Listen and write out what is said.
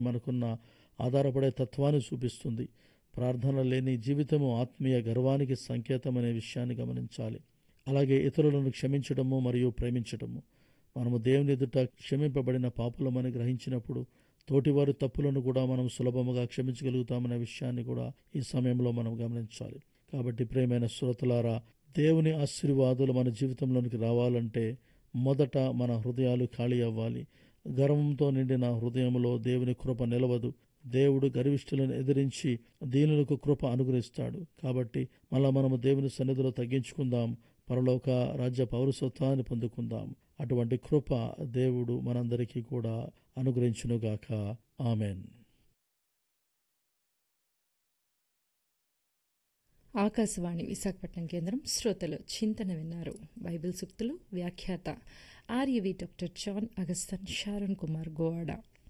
మనకున్న ఆధారపడే తత్వాన్ని చూపిస్తుంది ప్రార్థన లేని జీవితము ఆత్మీయ గర్వానికి సంకేతం అనే విషయాన్ని గమనించాలి అలాగే ఇతరులను క్షమించడము మరియు ప్రేమించడము మనము దేవుని ఎదుట క్షమింపబడిన పాపులమని గ్రహించినప్పుడు తోటివారి తప్పులను కూడా మనం సులభముగా క్షమించగలుగుతామనే విషయాన్ని కూడా ఈ సమయంలో మనం గమనించాలి కాబట్టి ప్రేమైన శ్రోతలారా దేవుని ఆశీర్వాదాలు మన జీవితంలోనికి రావాలంటే మొదట మన హృదయాలు ఖాళీ అవ్వాలి గర్వంతో నిండిన హృదయంలో దేవుని కృప నిలవదు దేవుడు గర్విష్ఠులను ఎదిరించి దీనులకు కృప అనుగ్రహిస్తాడు కాబట్టి మళ్ళా మనము దేవుని సన్నిధిలో తగ్గించుకుందాం పరలోక రాజ్య పౌరసత్వాన్ని పొందుకుందాం అటువంటి కృప దేవుడు మనందరికీ కూడా అనుగ్రహించునుగాక ఆమెన్ ఆకాశవాణి విశాఖపట్నం కేంద్రం శ్రోతలు చింతన విన్నారు బైబిల్ సూక్తులు వ్యాఖ్యాత ఆర్యవి doctor John Augustine Sharon Kumar గోవాడా